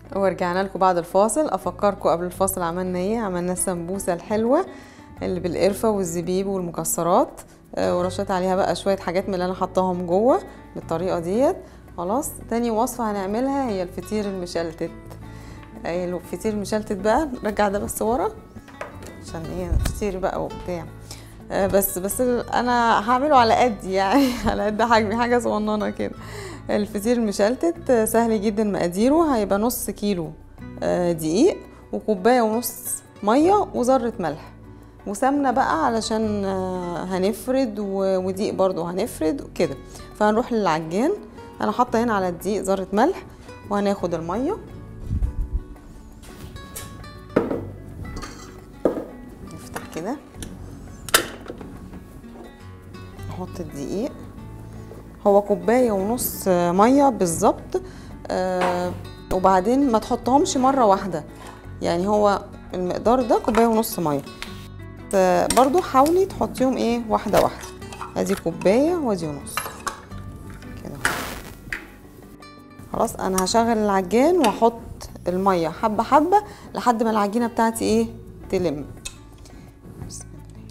ورجعنا لكم بعد الفاصل افكركم قبل الفاصل عملنا ايه عملنا السمبوسه الحلوه اللي بالقرفه والزبيب والمكسرات آه، ورشيت عليها بقى شويه حاجات من اللي انا حطاهم جوه بالطريقه ديت خلاص تاني وصفه هنعملها هي الفطير المشلتت آه، الفطير المشلتت بقى نرجع ده بس ورا عشان ايه فطير بقى وبتاع آه، بس بس ال- انا هعمله على قد يعني على قد حجمي حاجه صغننه كده الفطير المشلتت آه، سهل جدا مقاديره هيبقى نص كيلو آه، دقيق وكوبايه ونص ميه وذره ملح وسمنه بقى علشان آه، هنفرد و- ودقيق برضو هنفرد وكده فهنروح للعجان انا حاطه هنا على الدقيق ذره ملح وهناخد الميه نفتح كده نحط الدقيق هو كوبايه ونص آه، ميه بالظبط آه، وبعدين ما تحطهمش مره واحده يعني هو المقدار ده كوبايه ونص ميه آه، برضو حاولي تحطيهم ايه واحده واحده ادي كوبايه وادي ونص كده خلاص انا هشغل العجان واحط الميه حبه حبه لحد ما العجينه بتاعتي ايه تلم بسم الله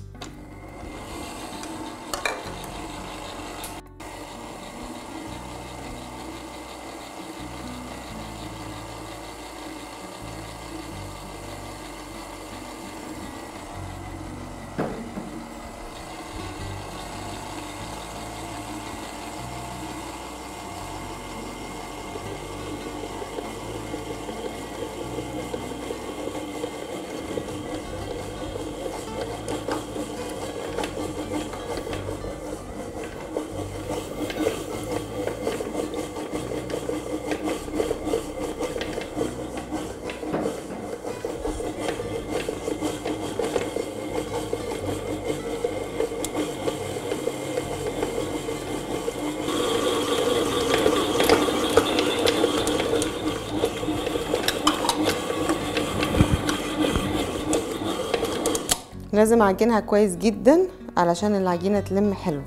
لازم اعجنها كويس جدا علشان العجينه تلم حلو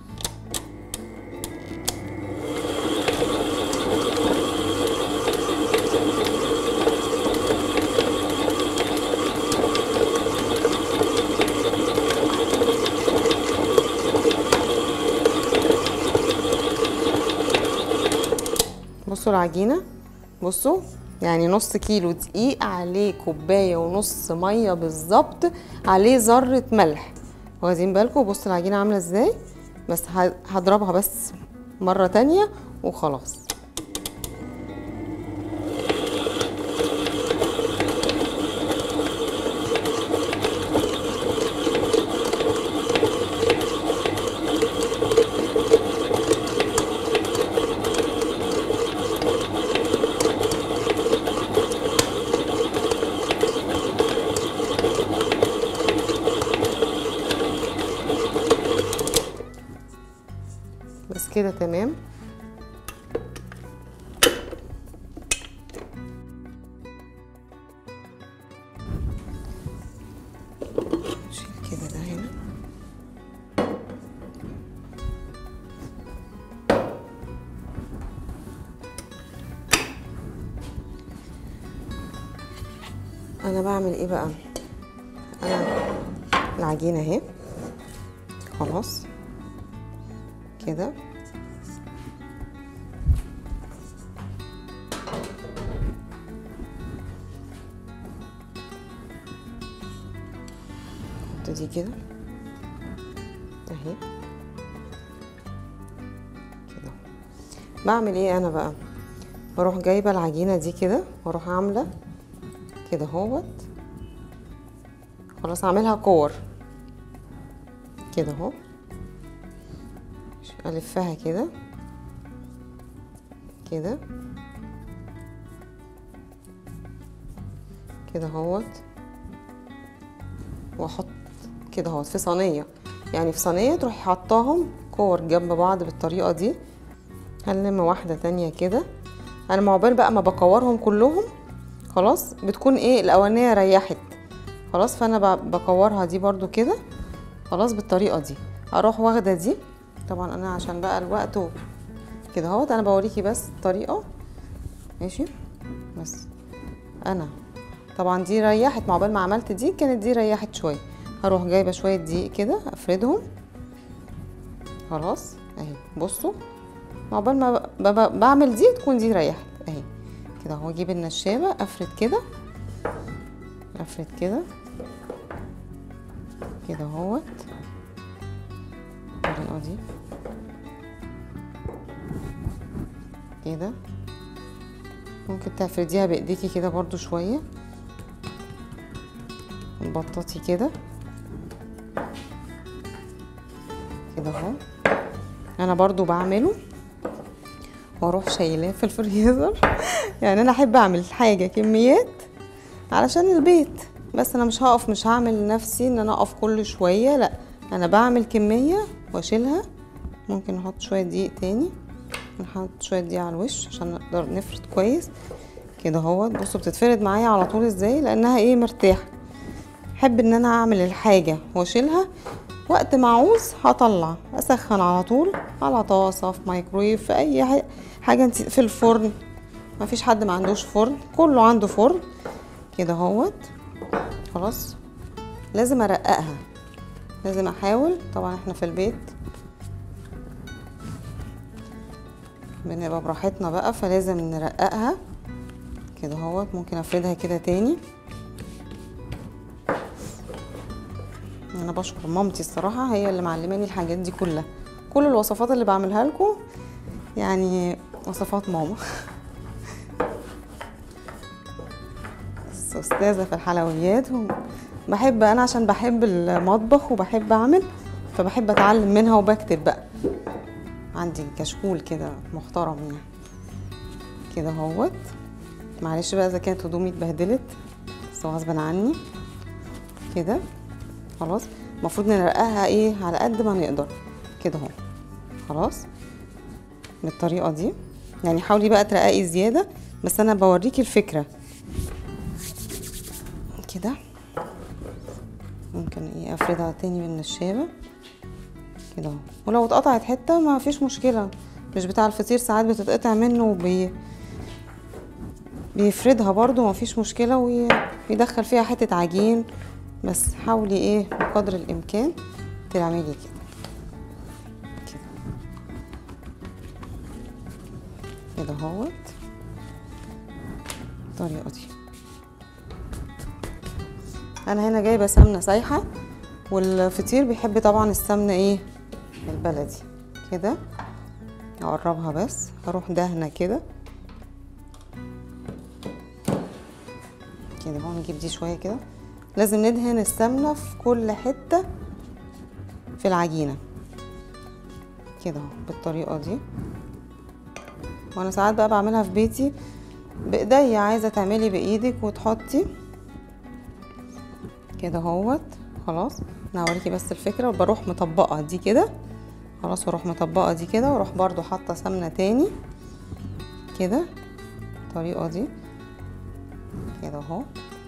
بصوا العجينه بصوا يعني نص كيلو دقيق عليه كوبايه ونص ميه بالظبط عليه ذره ملح واخدين بالكم بصوا العجينه عامله ازاي بس ه- هضربها بس مره تانية وخلاص بس كده تمام نشيل كده ده هنا انا بعمل ايه بقى انا العجينه اهي خلاص كده احط دي كده اهي كده بعمل ايه انا بقى بروح جايبه العجينه دي كده واروح عامله كده اهوت خلاص اعملها كور كده اهو الفها كده كده كده اهوت واحط كده اهوت في صينيه يعني في صينيه تروحي حطاهم كور جنب بعض بالطريقه دي هنلم واحده تانية كده انا مع عقبال بقى ما بكورهم كلهم خلاص بتكون ايه الاولانيه ريحت خلاص فانا ب- بكورها دي برضو كده خلاص بالطريقه دي اروح واخده دي طبعا انا عشان بقى الوقت و- كده اهوت انا بوريكي بس الطريقه ماشي بس انا طبعا دي ريحت مع عقبال ما عملت دي كانت دي ريحت شويه هروح جايبه شويه دقيق كده افردهم خلاص اهي بصوا مع عقبال ما ب- ب- بعمل دي تكون دي ريحت اهي كده اهو اجيب النشابه افرد كده افرد كده كده اهوت الطريقه دي كده ممكن تفرديها بايديكي كده برضو شويه تبططي كده كده اهو انا برضو بعمله واروح شايلاه في الفريزر يعني انا احب اعمل حاجه كميات علشان البيت بس انا مش هقف مش هعمل لنفسي ان انا اقف كل شويه لا انا بعمل كميه واشيلها ممكن نحط شويه دقيق تاني نحط شويه دقيق على الوش عشان نقدر نفرد كويس كده اهوت بصوا بتتفرد معايا على طول ازاي لانها ايه مرتاحه احب ان انا اعمل الحاجه واشيلها وقت ما اعوز هطلع اسخن على طول على طاسه في مايكرويف في اي ح- حاجه انت في الفرن ما فيش حد ما عندوش فرن كله عنده فرن كده اهوت خلاص لازم ارققها لازم احاول طبعا احنا في البيت بنبقى براحتنا بقى فلازم نرققها كده اهوت ممكن افردها كده تاني انا بشكر مامتي الصراحه هي اللي معلماني الحاجات دي كلها كل الوصفات اللي بعملها لكم يعني وصفات ماما بس استاذه في الحلويات و- بحب انا عشان بحب المطبخ وبحب اعمل فبحب اتعلم منها وبكتب بقى عندي كشكول كده محترم يعني كده اهوت معلش بقى اذا كانت هدومي اتبهدلت بس غصب عني كده خلاص المفروض نرققها ايه على قد ما نقدر كده اهو خلاص بالطريقه دي يعني حاولي بقى ترققي زياده بس انا بوريكي الفكره كده ممكن ايه افردها تاني بالنشابه كده اهو ولو اتقطعت حته ما فيش مشكله مش بتاع الفطير ساعات بتتقطع منه وبي بيفردها برضو ما فيش مشكله وي- ويدخل فيها حته عجين بس حاولي ايه بقدر الامكان تعملي كده كده كده اهوت الطريقه دي انا هنا جايبه سمنه سايحه والفطير بيحب طبعا السمنه ايه البلدي كده اقربها بس هروح دهنه كده كده اهو نجيب دي شويه كده لازم ندهن السمنه في كل حته في العجينه كده اهو بالطريقه دي وانا ساعات بقى بعملها في بيتي بايديا عايزه تعملي بايدك وتحطي كده اهوت خلاص انا هوريكي بس الفكره وبروح مطبقه دي كده خلاص واروح مطبقه دي كده واروح برضو حاطه سمنه تاني كده الطريقه دي كده اهو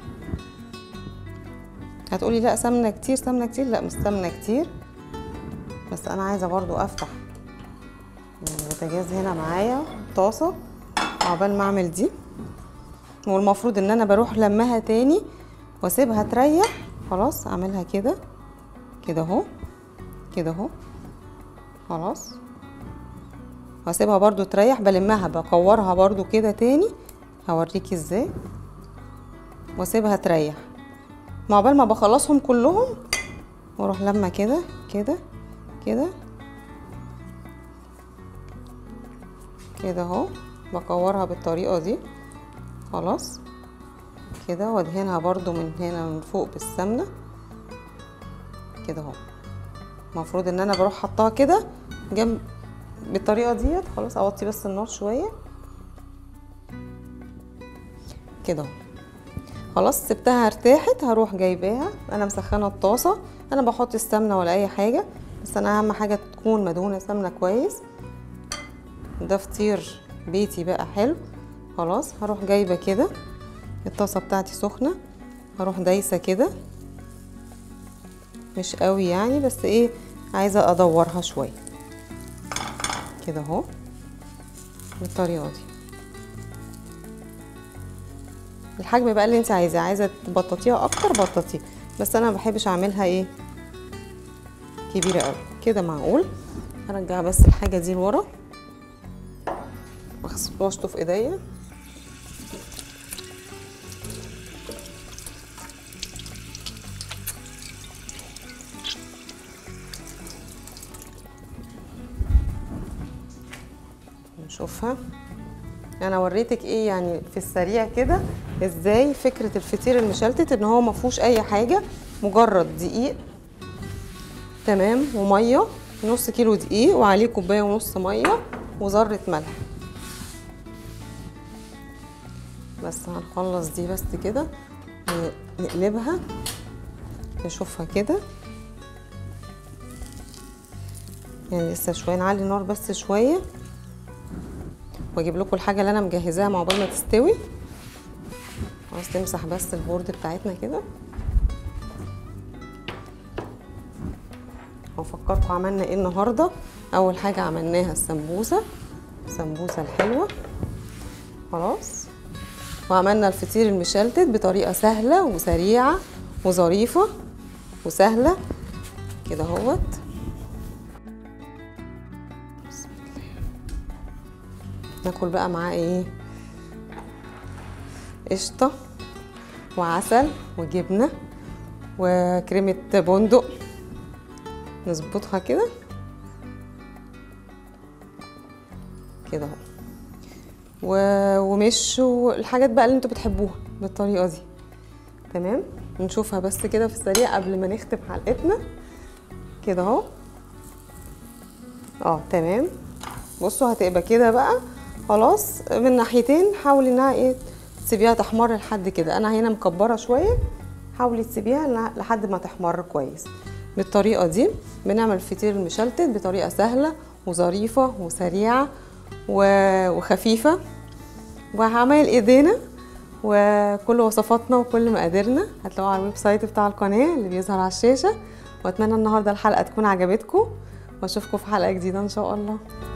هتقولي لا سمنه كتير سمنه كتير لا مش سمنه كتير بس انا عايزه برضو افتح البوتاجاز هنا معايا طاسه عقبال ما اعمل دي والمفروض ان انا بروح لمها تاني واسيبها تريح خلاص اعملها كده كده اهو كده اهو خلاص واسيبها برضو تريح بلمها بكورها برضو كده تاني هوريكي ازاي واسيبها تريح مع عقبال ما بخلصهم كلهم واروح لما كده كده كده كده اهو بكورها بالطريقه دي خلاص كده وادهنها برضو من هنا من فوق بالسمنه كده اهو المفروض ان انا بروح حطاها كده جنب بالطريقه ديت خلاص اوطي بس النار شويه كده اهو خلاص سبتها ارتاحت هروح جايباها انا مسخنه الطاسه انا بحط السمنه ولا اي حاجه بس انا اهم حاجه تكون مدهونه سمنه كويس ده فطير بيتي بقى حلو خلاص هروح جايبه كده الطاسه بتاعتي سخنه هروح دايسه كده مش قوي يعني بس ايه عايزه ادورها شويه كده اهو بالطريقه دي الحجم بقى اللي انت عايزاه عايزه تبططيها اكتر بططيه بس انا ما بحبش اعملها ايه كبيره قوي كده معقول هرجع بس الحاجه دي لورا واشطف ايديا نشوفها انا وريتك ايه يعني في السريع كده ازاي فكره الفطير المشلتت ان هو ما فيهوش اي حاجه مجرد دقيق تمام وميه نص كيلو دقيق وعليه كوبايه ونص ميه وذره ملح بس هنخلص دي بس كده نقلبها نشوفها كده يعني لسه شويه نعلي النار بس شويه واجيب لكم الحاجه اللي انا مجهزاها مع عقبال ما تستوي خلاص تمسح بس البورد بتاعتنا كده وافكركم عملنا ايه النهارده اول حاجه عملناها السمبوسه السمبوسه الحلوه خلاص وعملنا الفطير المشلتت بطريقه سهله وسريعه وظريفه وسهله كده اهوت ناكل بقى معاه ايه قشطه وعسل وجبنه وكريمه بندق نظبطها كده كده اهو ومش والحاجات بقى اللي انتوا بتحبوها بالطريقه دي تمام نشوفها بس كده في السريع قبل ما نختم حلقتنا كده اهو اه تمام بصوا هتبقى كده بقى خلاص من ناحيتين حاولي انها ايه تسيبيها تحمر لحد كده انا هنا مكبره شويه حاولي تسيبيها لحد ما تحمر كويس بالطريقه دي بنعمل الفطير المشلتت بطريقه سهله وظريفه وسريعه وخفيفه وعمايل ايدينا وكل وصفاتنا وكل مقاديرنا هتلاقوها على الويب سايت بتاع القناه اللي بيظهر على الشاشه واتمنى النهارده الحلقه تكون عجبتكم واشوفكم في حلقه جديده ان شاء الله